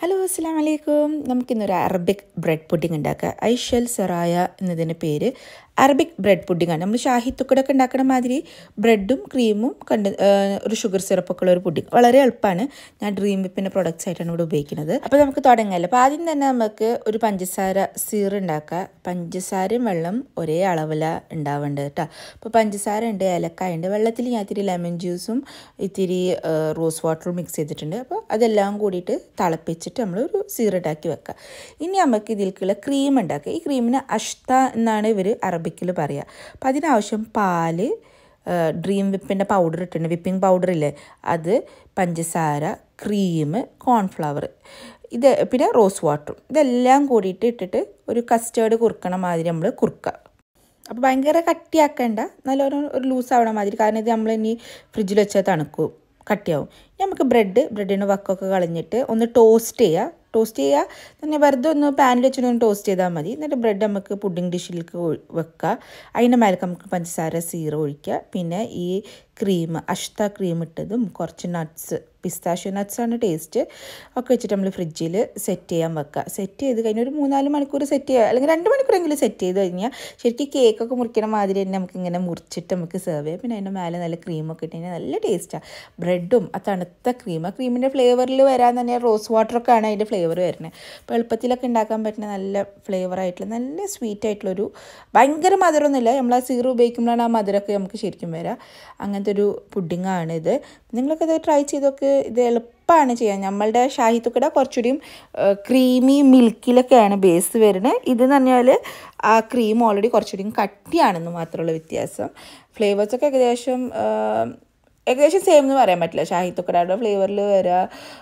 hello അസ്സാം വലൈക്കും നമുക്കിന്നൊരു അറബിക് ബ്രെഡ് പുഡിംഗ് ഉണ്ടാക്കുക ഐഷൽ സെറായ എന്നതിൻ്റെ പേര് അറബിക് ബ്രെഡ് പുഡിംഗാണ് നമ്മൾ ഷാഹി തുക്കടൊക്കെ ഉണ്ടാക്കുന്ന മാതിരി ബ്രെഡും ക്രീമും കണ്ട് ഒരു ഷുഗർ സിറപ്പൊക്കെ ഉള്ള ഒരു പുഡിംഗ് വളരെ എളുപ്പമാണ് ഞാൻ ഡ്രീം വിപ്പിൻ്റെ പ്രൊഡക്ട്സ് ആയിട്ടാണ് ഇവിടെ ഉപയോഗിക്കുന്നത് അപ്പോൾ നമുക്ക് തുടങ്ങാമല്ലോ അപ്പോൾ ആദ്യം തന്നെ നമുക്ക് ഒരു പഞ്ചസാര സീർ ഉണ്ടാക്കുക പഞ്ചസാരയും വെള്ളം ഒരേ അളവിലാണ് ഉണ്ടാവേണ്ടത് കേട്ടോ അപ്പോൾ പഞ്ചസാര ഉണ്ട് ഏലക്കായ ഉണ്ട് വെള്ളത്തിൽ ഞാൻ ഇത്തിരി ലെമൺ ജ്യൂസും ഇത്തിരി റോസ് വാട്ടറും മിക്സ് ചെയ്തിട്ടുണ്ട് അപ്പോൾ അതെല്ലാം കൂടിയിട്ട് തിളപ്പിച്ചിട്ട് നമ്മൾ ഒരു സീറിട്ടാക്കി വെക്കുക ഇനി നമുക്ക് ഇതിലേക്കുള്ള ക്രീം ഉണ്ടാക്കുക ഈ ക്രീമിന് അഷ്ത എന്നാണ് ഇവർ അറബിക്കിൽ പറയുക അപ്പോൾ അതിനാവശ്യം പാല് ഡ്രീം വിപ്പിൻ്റെ പൗഡർ ഇട്ടിട്ടുണ്ട് വിപ്പിംഗ് പൗഡർ ഇല്ലേ അത് പഞ്ചസാര ക്രീം കോൺഫ്ലവർ ഇത് പിന്നെ റോസ് വാട്ടറും ഇതെല്ലാം കൂടിയിട്ട് ഇട്ടിട്ട് ഒരു കസ്റ്റേർഡ് കുറുക്കണ മാതിരി നമ്മൾ കുറുക്കുക അപ്പോൾ ഭയങ്കര കട്ടിയാക്കേണ്ട നല്ലോണം ഒരു ലൂസ് ആവണ മാതിരി കാരണം ഇത് നമ്മൾ ഇനി ഫ്രിഡ്ജിൽ വെച്ചാൽ തണുക്കും കട്ടിയാവും നമുക്ക് ബ്രെഡ് ബ്രെഡിന് വക്കൊക്കെ കളഞ്ഞിട്ട് ഒന്ന് ടോസ്റ്റ് ചെയ്യുക ടോസ്റ്റ് ചെയ്യുക തന്നെ വെറുതെ ഒന്ന് പാനിൽ വെച്ചിട്ട് ഒന്ന് ടോസ്റ്റ് ചെയ്താൽ മതി എന്നിട്ട് ബ്രെഡ് നമുക്ക് പുഡിംഗ് ഡിഷിലേക്ക് വെക്കുക അതിൻ്റെ മേലേക്ക് നമുക്ക് പഞ്ചസാര സീറ ഒഴിക്കുക പിന്നെ ഈ ക്രീം അഷ്ത ക്രീം ഇട്ടതും കുറച്ച് നട്ട്സ് പിസ്താഷ്യോ നട്ട്സാണ് ടേസ്റ്റ് ഒക്കെ വെച്ചിട്ട് നമ്മൾ ഫ്രിഡ്ജിൽ സെറ്റ് ചെയ്യാൻ വെക്കുക സെറ്റ് ചെയ്ത് കഴിഞ്ഞാൽ ഒരു മൂന്നാല് മണിക്കൂർ സെറ്റ് ചെയ്യുക അല്ലെങ്കിൽ രണ്ട് മണിക്കൂറെങ്കിലും സെറ്റ് ചെയ്ത് കഴിഞ്ഞാൽ ശരിക്കും കേക്കൊക്കെ മുറിക്കണ മാതിരി തന്നെ നമുക്ക് ഇങ്ങനെ മുറിച്ചിട്ട് നമുക്ക് സെർവ് ചെയ്യാം പിന്നെ അതിൻ്റെ മേലെ നല്ല ക്രീമൊക്കെ ഇട്ട് കഴിഞ്ഞാൽ നല്ല ടേസ്റ്റാണ് ബ്രെഡും ആ തണുത്ത ക്രീം ആ ക്രീമിൻ്റെ ഫ്ലേവറിൽ വരാൻ തന്നെ റോസ് വാട്ടറൊക്കെ ആണ് അതിൻ്റെ ഫ്ലേവർ വരുന്നത് അപ്പോൾ എളുപ്പത്തിലൊക്കെ ഉണ്ടാക്കാൻ പറ്റുന്ന നല്ല ഫ്ലേവർ ആയിട്ടുള്ള നല്ല സ്വീറ്റ് ആയിട്ടുള്ളൊരു ഭയങ്കര മധുരമൊന്നുമില്ല നമ്മൾ ആ സീറോ ഉപയോഗിക്കുമ്പോഴാണ് ആ മധുരമൊക്കെ നമുക്ക് ശരിക്കും വരിക അങ്ങനത്തെ ഒരു പുഡിങ്ങാണ് ഇത് നിങ്ങളൊക്കെ ഇത് ട്രൈ ചെയ്തൊക്കെ ഇത് എളുപ്പമാണ് ചെയ്യാൻ നമ്മളുടെ ഷാഹി തുക്കട കുറച്ചുകൂടിയും ക്രീമി മിൽക്കിലൊക്കെയാണ് ബേസ് വരുന്നത് ഇതെന്ന് പറഞ്ഞാൽ ആ ക്രീം ഓൾറെഡി കുറച്ചുകൂടിയും കട്ടിയാണെന്ന് മാത്രമുള്ള വ്യത്യാസം ഫ്ലേവേഴ്സൊക്കെ ഏകദേശം ഏകദേശം സെയിം എന്ന് പറയാൻ പറ്റില്ല ഷാഹി തുക്കടയുടെ ഫ്ലേവറിൽ വരിക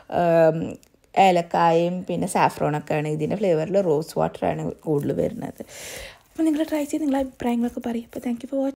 ഏലക്കായും പിന്നെ സാഫ്രോണൊക്കെയാണ് ഇതിൻ്റെ ഫ്ലേവറിൽ റോസ് വാട്ടറാണ് കൂടുതൽ വരുന്നത് അപ്പോൾ നിങ്ങൾ ട്രൈ ചെയ്ത് നിങ്ങളുടെ അഭിപ്രായങ്ങളൊക്കെ പറയും അപ്പോൾ താങ്ക് യു ഫോർ വാച്ചിങ്